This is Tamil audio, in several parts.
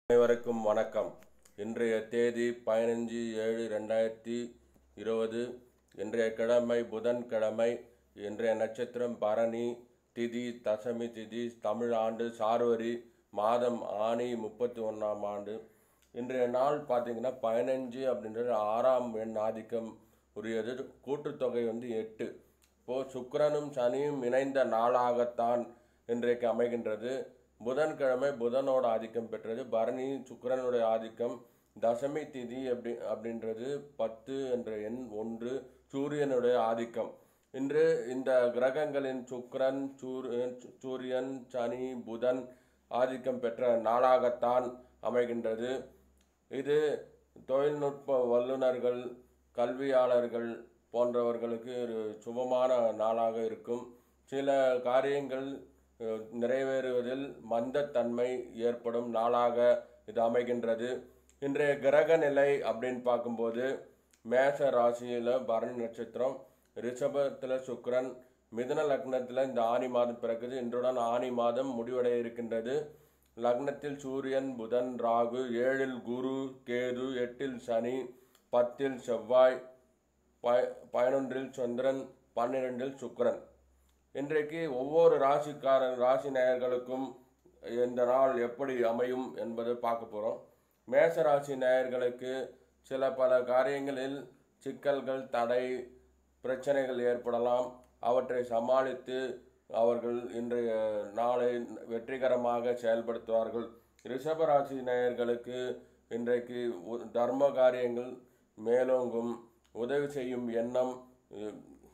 அனைவருக்கும் வணக்கம் இன்றைய தேதி பதினஞ்சு ஏழு ரெண்டாயிரத்தி இருபது இன்றைய கிழமை புதன்கிழமை இன்றைய நட்சத்திரம் பரணி திதி தசமி திதி தமிழ் ஆண்டு சார்வரி மாதம் ஆணி முப்பத்தி ஒன்றாம் ஆண்டு இன்றைய நாள் பார்த்தீங்கன்னா பதினஞ்சு அப்படின்றது ஆறாம் எண் ஆதிக்கம் உரியது கூட்டுத்தொகை வந்து எட்டு இப்போது சுக்கிரனும் சனியும் இணைந்த நாளாகத்தான் இன்றைக்கு அமைகின்றது புதன்கிழமை புதனோட ஆதிக்கம் பெற்றது பரணி சுக்கிரனுடைய ஆதிக்கம் தசமி திதி அப்படி அப்படின்றது பத்து என்ற எண் ஒன்று சூரியனுடைய ஆதிக்கம் இன்று இந்த கிரகங்களின் சுக்கிரன் சூரியன் சூரியன் சனி புதன் ஆதிக்கம் பெற்ற நாளாகத்தான் அமைகின்றது இது தொழில்நுட்ப வல்லுநர்கள் கல்வியாளர்கள் போன்றவர்களுக்கு ஒரு சுபமான நாளாக இருக்கும் சில காரியங்கள் அஹ், நிறைவேறுவதில் மந்தத்தன்மை ஏற்படும் நாளாக இது அமைகின்றது இன்றைய கிரக நிலை அப்படின்னு பார்க்கும்போது மேஷ ராசியில் பரணி நட்சத்திரம் ரிஷபத்தில் சுக்கிரன் மிதுன லக்னத்தில் இந்த ஆனி மாதம் பிறக்குது இன்றுடன் ஆனி மாதம் முடிவடைய இருக்கின்றது லக்னத்தில் சூரியன் புதன் ராகு ஏழில் குரு கேது எட்டில் சனி பத்தில் செவ்வாய் ப பதினொன்றில் சந்திரன் பன்னிரெண்டில் சுக்கிரன் இன்றைக்கு ஒவ்வொரு ராசிக்காரன் ராசி நேயர்களுக்கும் இந்த நாள் எப்படி அமையும் என்பதை பார்க்க போகிறோம் மேச ராசி நேயர்களுக்கு சில பல காரியங்களில் சிக்கல்கள் தடை பிரச்சனைகள் ஏற்படலாம் அவற்றை சமாளித்து அவர்கள் இன்றைய நாளை வெற்றிகரமாக செயல்படுத்துவார்கள் ரிஷபராசி நேயர்களுக்கு இன்றைக்கு உ- தர்ம காரியங்கள் மேலோங்கும் உதவி செய்யும் எண்ணம் அஹ்,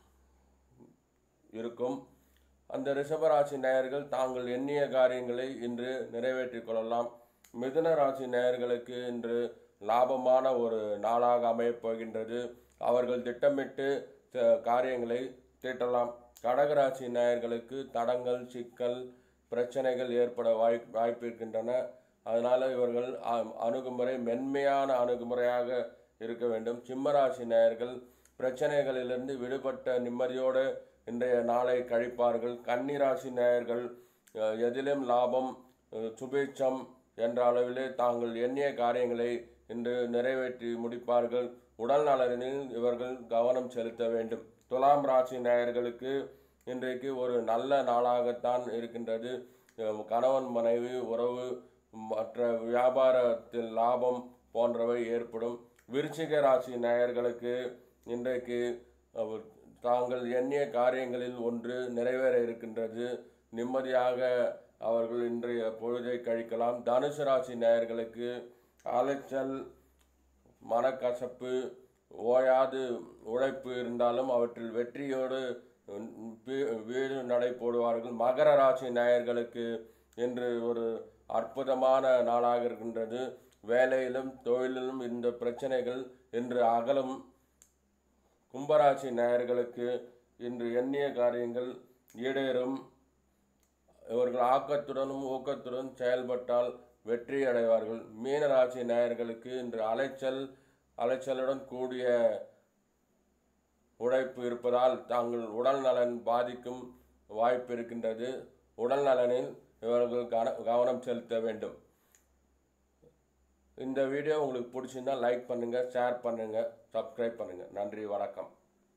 இருக்கும் அந்த ரிஷபராசி நேயர்கள் தாங்கள் எண்ணிய காரியங்களை இன்று நிறைவேற்றிக் கொள்ளலாம் மிதுன ராசி நேயர்களுக்கு இன்று லாபமான ஒரு நாளாக அமையப் போகின்றது அவர்கள் திட்டமிட்டு த- காரியங்களை தீட்டலாம் கடகராசி நேயர்களுக்கு தடங்கள் சிக்கல் பிரச்சனைகள் ஏற்பட வாய் வாய்ப்பு இருக்கின்றன அதனால் இவர்கள் அ- அணுகுமுறை மென்மையான அணுகுமுறையாக இருக்க வேண்டும் சிம்மராசி நேயர்கள் பிரச்சனைகளிலிருந்து விடுபட்ட நிம்மதியோடு இன்றைய நாளை கழிப்பார்கள் கன்னிராசி நேயர்கள் அஹ், எதிலும் லாபம் அஹ், சுபீட்சம் என்ற அளவிலே தாங்கள் எண்ணிய காரியங்களை இன்று நிறைவேற்றி முடிப்பார்கள் உடல் நலனில் இவர்கள் கவனம் செலுத்த வேண்டும் துலாம் ராசி நேயர்களுக்கு இன்றைக்கு ஒரு நல்ல நாளாகத்தான் இருக்கின்றது அஹ், கணவன் மனைவி உறவு மற்ற வியாபாரத்தில் லாபம் போன்றவை ஏற்படும் விருச்சிக ராசி நேயர்களுக்கு இன்றைக்கு அவர் தாங்கள் எண்ணிய காரியங்களில் ஒன்று நிறைவேற இருக்கின்றது நிம்மதியாக அவர்கள் இன்றைய பொழுதை கழிக்கலாம் தனுசு ராசி நேயர்களுக்கு அலைச்சல் மனக்கசப்பு ஓயாது உழைப்பு இருந்தாலும் அவற்றில் வெற்றியோடு உம், வீ- வீடு நடை போடுவார்கள் மகர ராசி நேயர்களுக்கு இன்று ஒரு அற்புதமான நாளாக இருக்கின்றது வேலையிலும் தொழிலிலும் இந்த பிரச்சனைகள் இன்று அகலும் கும்பராசி நேயர்களுக்கு இன்று எண்ணிய காரியங்கள் ஈடேறும் இவர்கள் ஆக்கத்துடனும் ஊக்கத்துடன் செயல்பட்டால் வெற்றி அடைவார்கள் மீனராசி நேயர்களுக்கு இன்று அலைச்சல் அலைச்சலுடன் கூடிய உழைப்பு இருப்பதால் தாங்கள் உடல் நலன் பாதிக்கும் வாய்ப்பு இருக்கின்றது உடல் நலனில் இவர்கள் கன கவனம் செலுத்த வேண்டும் இந்த வீடியோ உங்களுக்கு பிடிச்சிருந்தா லைக் பண்ணுங்கள் ஷேர் பண்ணுங்கள் சப்ஸ்கிரைப் பண்ணுங்கள் நன்றி வணக்கம்